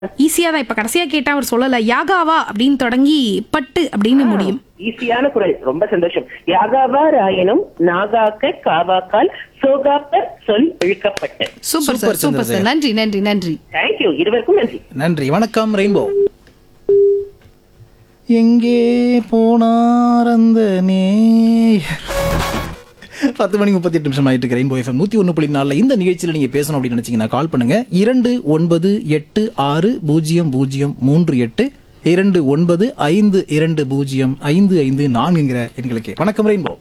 ஈஸியா தான் இப்ப கடைசியா கேட்டா அவர் சொல்லல யாகாவா அப்படின்னு தொடங்கி பட்டு அப்படின்னு முடியும் ஈஸியான குரல் ரொம்ப சந்தோஷம் யாகாவா ராயனும் நாகாக்க காவாக்கால் சோகாப்பர் சொல் இழுக்கப்பட்டு super super sir super sir Chandrasekar. நன்றி நன்றி நன்றி தேங்க்யூ இருவருக்கும் நன்றி நன்றி வணக்கம் ரெயின்போ எங்கே போனார் அந்த நே பத்து மணி முப்பத்தி எட்டு நிமிஷம் ஆயிட்டு ரெயின்போ எஃப்எம் நூத்தி ஒன்று புள்ளி நாலில் இந்த நிகழ்ச்சியில் நீங்க பேசணும் அப்படின்னு நினைச்சீங்கன்னா கால் பண்ணுங்க இரண்டு ஒன்பது எட்டு ஆறு பூஜ்ஜியம் பூஜ்ஜியம் மூன்று எட்டு இரண்டு ஒன்பது ஐந்து இரண்டு பூஜ்ஜியம் ஐந்து ஐந்து நான்குங்கிற எண்களுக்கு வணக்கம் ரெயின்போ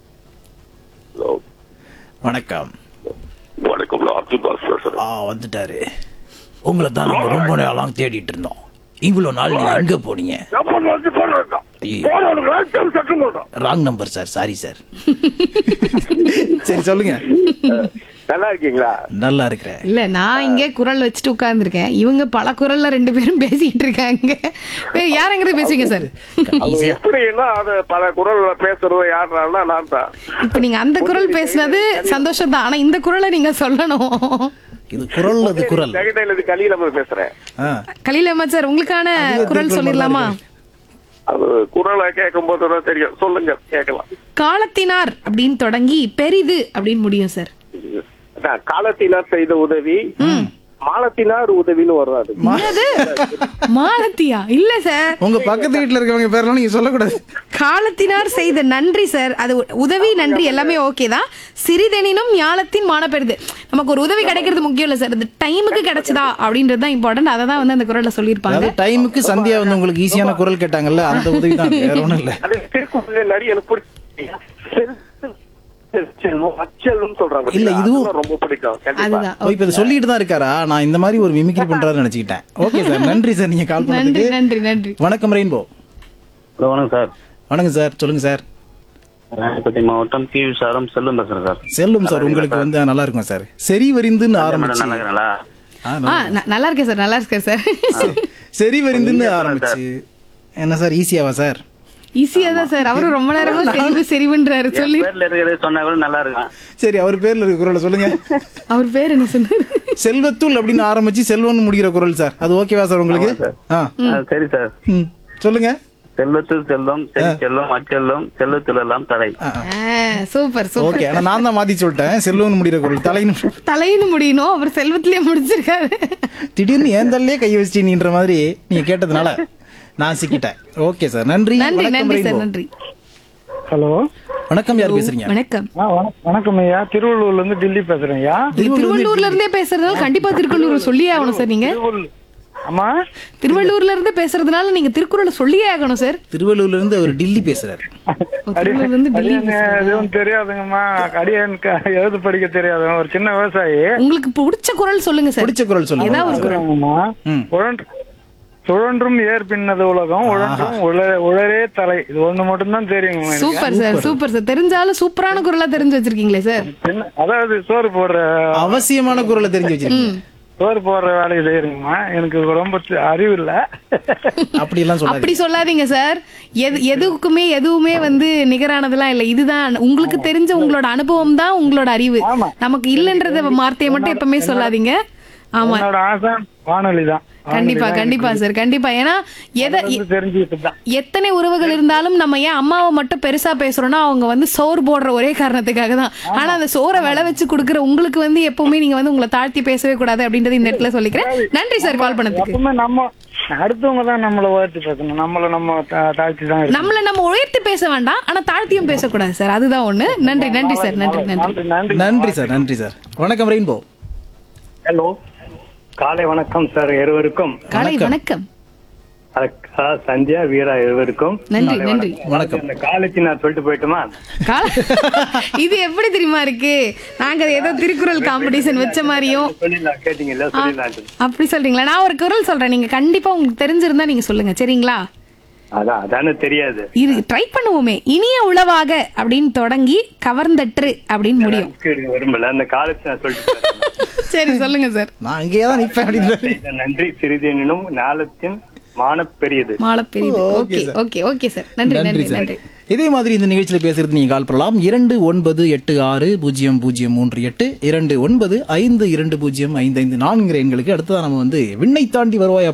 ஹலோ வணக்கம் வணக்கம் நான் அப்துல் பாஸ் பேசுறேன் ஆ வந்துட்டாரு உங்களை தான் நம்ம ரொம்ப நாளாக தேடிட்டு இருந்தோம் இவ்வளோ நாள் நீங்க எங்க போனீங்க எப்ப வந்து போடுறேன் ஐயோ. போடுறேன் சட்டம் போடுறேன் wrong number sir sorry sir சரி சொல்லுங்க நல்லா இருக்கீங்களா நல்லா இருக்கிறேன் இல்ல நான் இங்க குரல் வச்சுட்டு உட்கார்ந்துருக்கேன் இவங்க பல குரல்ல ரெண்டு பேரும் பேசிட்டு இருக்காங்க வேற யாருங்கிறது பேசுவீங்க சார் அவங்க எப்படின்னா அது பல குரல்ல பேசுறது யாருன்னா நான் தான் இப்ப நீங்க அந்த குரல் பேசுனது சந்தோஷம் தான் ஆனா இந்த குரலை நீங்க சொல்லணும் இது குரல் அது குரல் செகண்டைல இது கலியில பேசுறேன் ஆ, கலீல் அஹமத் சார் உங்களுக்கான அதுவே குரல் திருக்குறள் சொல்லிடலாமா மாதிரி அது குரலை கேட்கும் போது தான் தெரியும் சொல்லுங்க கேட்கலாம் காலத்தினார் அப்படின்னு தொடங்கி பெரிது அப்படின்னு முடியும் சார் அதான், காலத்தினார் செய்த உதவி மாலத்தினார் உதவின்னு வரும் அது என்னது மாலத்தியா இல்ல சார் உங்க பக்கத்து வீட்டுல இருக்கவங்க பேரெல்லாம் நீங்க சொல்லக்கூடாது காலத்தினார் செய்த நன்றி சார் அது உ- உதவி நன்றி எல்லாமே ஓகே தான் சிறிதெனினும் ஞாலத்தின் மான பெரிது நமக்கு ஒரு உதவி கிடைக்கிறது முக்கியம் இல்ல சார் இந்த டைமுக்கு கிடைச்சதா அப்படின்றது தான் இம்பார்ட்டன்ட் அதை தான் வந்து அந்த குரல்ல சொல்லியிருப்பாங்க அதாவது டைமுக்கு சந்தியா வந்து உங்களுக்கு ஈஸியான குரல் கேட்டாங்கல்ல அந்த உதவி தான் வேற ஒண்ணும் இல்ல அது திருக்குறள் நிறைய எனக்கு பிடிக்கும் செல்வம் அச்சலும் சொல்றாங்க இல்ல, இதுவும் அதுவும் ரொம்ப பிடிக்கும் கண்டிப்பா அதுதான் ஓ, இப்ப இதை சொல்லிட்டு தான் இருக்காரா நான் இந்த மாதிரி ஒரு மிமிக்ரி பண்றாருன்னு நினைச்சுக்கிட்டேன் ஓகே சார் நன்றி சார் நீங்க கால் நன்றி பண்ணதுக்கு நன்றி நன்றி வணக்கம் ரெயின்போ ஹலோ வணக்கம் சார் வணக்கம் சார் சொல்லுங்க சார் ராணிப்பேட்டை மாவட்டம் கி விசாரம் செல்லும் பேசுறேன் சார் செல்லும் சார் உங்களுக்கு வந்து நல்லா இருக்கும் சார் சரி வரிந்துன்னு மேடம் ஆரம்பிச்சு நல்லா இருக்கீங்களா ஆ, ஆ நல்லா- ந- நல்லா இருக்கேன் சார் நல்லா இருக்கேன் சார் சரி வரிந்துன்னு நீங்க ஆரம்பிச்சு என்ன சார் ஈஸியாவா சார் ஈஸியா தான் சார் அவரும் ரொம்ப நேரமா செறிவு செறிவுன்றாரு சொல்லி பேர்ல இருக்கிறது சொன்னா கூட நல்லா இருக்கும் சரி அவர் பேர்ல இருக்க குரலை சொல்லுங்க அவர் பேர் என்ன சொன்னாரு செல்வத்துள் அப்படின்னு ஆரம்பிச்சு செல்வன் முடிகிற குரல் சார் அது ஓகேவா சார் உங்களுக்கு ஆ ஆ, சரி சார் ம் சொல்லுங்க செல்வத்தில் செல்வம் செல் செல்வம் அச்செல்வம் செல்வத்தில் எல்லாம் தடை சூப்பர் சூப்பர் ஓகே ஆனா நான் தான் மாத்தி சொல்லிட்டேன் செல்வன் முடிகிற குரல் தலைன்னு தலைன்னு முடியணும் அவர் செல்வத்திலே முடிச்சிருக்காரு திடீர்னு ஏன் தள்ளியே கை வச்சிட்டீன்ற மாதிரி நீங்க கேட்டதுனால நான் சிக்கிட்டேன் ஓகே சார் நன்றி நன்றி வணக்கம் நன்றி சார் ரெயின்போ. நன்றி ஹலோ வணக்கம் யார் பேசுறீங்க வணக்கம் ஆ வணக்- வணக்கம் ஐயா திருவள்ளூர்ல இருந்து டெல்லி பேசுறேன் ஐயா திருவள்ளூர்ல இருந்தே பேசுறதுனால கண்டிப்பா திருக்குறள் சொல்லியே ஆகணும் சார் நீங்க திருவள்ளூர் ஆமா திருவள்ளூர்ல இருந்து பேசுறதுனால நீங்க திருக்குறளை சொல்லியே ஆகணும் சார் திருவள்ளூர்ல இருந்து அவர் டில்லி பேசுறாரு ஓ, திருவள்ளூர்ல இருந்து டெல்லி அடியன் எதுவும் தெரியாதுங்கம்மா அடியனுக்கு எழுத படிக்க தெரியாது ஒரு சின்ன விவசாயி உங்களுக்கு பிடிச்ச குரல் சொல்லுங்க சார் பிடிச்ச குரல் சொல்லுங்க ஏதாவது ஒரு குரல் சொல்லுங்கம்மா ம். உழன்று சுழன்றும் ஏர் பின்னது உலகம் உழன்றும் உழ- உழறே தலை இது ஒண்ணு மட்டும்தான் தெரியுங்க எனக்கு. சூப்பர் சார் சூப்பர் சார் தெரிஞ்சாலும் சூப்பரான குரலா தெரிஞ்சு வச்சிருக்கீங்களே சார் சின்ன- அதாவது சோறு போடுற அவசியமான குரலை தெரிஞ்சு வச்சிருக்கீங்க சோறு போடுற வேலையை செய்யறீங்கம்மா எனக்கு ரொம்ப தி- அறிவு இல்ல அப்படி எல்லாம் சொல்லாதீங்க அப்படி சொல்லாதீங்க சார் எது எதுக்குமே எதுவுமே வந்து நிகரானதெல்லாம் இல்ல இதுதான் உங்களுக்கு தெரிஞ்ச உங்களோட அனுபவம் தான் உங்களோட அறிவு ஆமா. நமக்கு இல்லன்றத வார்த்தையை மட்டும் எப்பவுமே சொல்லாதீங்க ஆமா என்னோட ஆசை வானொலி தான் கண்டிப்பா கண்டிப்பா சார் கண்டிப்பா ஏன்னா எதை எ- தெரிஞ்சுக்கிட்டு தான் எத்தனை உறவுகள் இருந்தாலும் நம்ம ஏன் அம்மாவை மட்டும் பெருசா பேசுறோம்னா அவங்க வந்து சோறு போடுற ஒரே காரணத்துக்காக தான் ஆனா அந்த சோறை விளை வச்சு கொடுக்குற உங்களுக்கு வந்து எப்பவுமே நீங்க வந்து உங்களை தாழ்த்தி பேசவே கூடாது அப்படின்றது இந்த இடத்துல சொல்லிக்கிறேன் நன்றி சார் கால் பண்ணதுக்கு எப்பவுமே நம்ம அடுத்தவங்க தான் நம்மள உயர்த்தி பேசணும் நம்மள நம்ம தா- தாழ்த்தி தான் இருக்கணும். நம்மள நம்ம உயர்த்தி பேச வேண்டாம் ஆனா தாழ்த்தியும் பேசக்கூடாது சார் அதுதான் ஒண்ணு நன்றி நன்றி சார் நன்றி நன்றி நன்றி நன்றி நன்றி சார் நன்றி சார் வணக்கம் ரெயின்போ ஹலோ காலை வணக்கம் சார் இருவருக்கும் காலை வணக்கம் அக்கா, சந்தியா வீரா இருவருக்கும் நன்றி காலை நன்றி வணக்கம் அந்த காலேஜ் நான் சொல்லிட்டு போயிட்டுமா கால இது எப்படி தெரியுமா இருக்கு நாங்க ஏதோ திருக்குறள் காம்படிஷன் வச்ச மாதிரியும் சொல்லிடலாம் கேட்டீங்கல்ல சொல்லிடலாம் அப்படி சொல்றீங்களா நான் ஒரு குரல் சொல்றேன் நீங்க கண்டிப்பா உங்களுக்கு தெரிஞ்சிருந்தா நீங்க சொல்லுங்க சரிங்களா அதான் அதானே தெரியாது இது ட்ரை பண்ணுவோமே இனிய உளவாக அப்படின்னு தொடங்கி கவர்ந்தற்று அப்படின்னு முடியும் எனக்கு விரும்பல அந்த காலேஜ் நான் சொல்லிட்டு போயிடுறேன். சரி சொல்லுங்க சார் நான் இங்கேயே தான் நிப்பேன் அப்படின்னு செய்த நன்றி சிறிதெனினும் ஞாலத்தின் மானப் பெரியது மாலை பெரியது okay okay sir. Okay okay sir நன்றி நன்றி நன்றி சார் நன்றி இதே மாதிரி இந்த நிகழ்ச்சியில் பேசுறது நீங்க கால் பண்ணலாம் இரண்டு ஒன்பது எட்டு ஆறு பூஜ்ஜியம் பூஜ்ஜியம் மூன்று எட்டு இரண்டு ஒன்பது ஐந்து இரண்டு பூஜ்ஜியம் ஐந்து ஐந்து நான்குங்கிற எண்களுக்கு அடுத்ததான் நம்ம வந்து விண்ணை தாண்டி வருவாயா